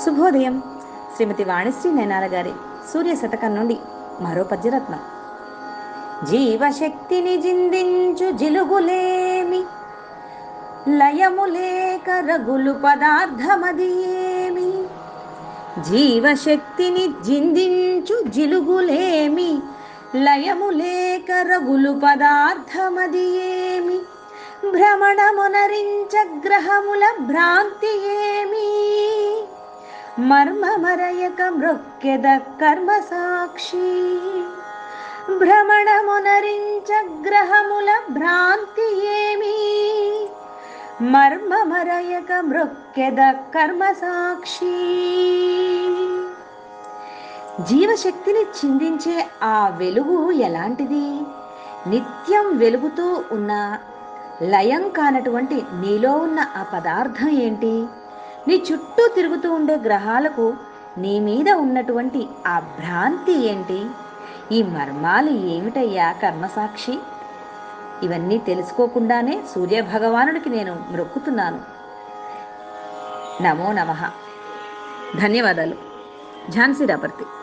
శుభోదయం శ్రీమతి వాణిశ్రీ నయనాల గారి సూర్య శతకం నుండి మరో పద్యరత్నం జీవశక్తిని జిందించు జిలుగులేమి లయములేక రగులు పదార్థమది ఏమి జీవశక్తిని జిందించు జిలుగులేమి లయములేక రగులు పదార్థమది ఏమి భ్రమణమునరించ గ్రహముల భ్రాంతి ఏమి మర్మమరయక మృక్కెద కర్మ సాక్షి భ్రమణమునరించ గ్రహముల భ్రాంతి ఏమి మర్మమరయక మృక్కెద కర్మ సాక్షి జీవశక్తిని చిందించే ఆ వెలుగు ఎలాంటిది నిత్యం వెలుగుతూ ఉన్న లయం కానటువంటి నీలో ఉన్న ఆ పదార్థం ఏంటి నీ చుట్టూ తిరుగుతూ ఉండే గ్రహాలకు నీ మీద ఉన్నటువంటి ఆ భ్రాంతి ఏంటి ఈ మర్మాలు ఏమిటయ్యా కర్మసాక్షి ఇవన్నీ తెలుసుకోకుండానే సూర్య భగవానుడికి నేను మ్రొక్కుతున్నాను నమో నమ ధన్యవాదాలు ఝాన్సీ రాపర్తి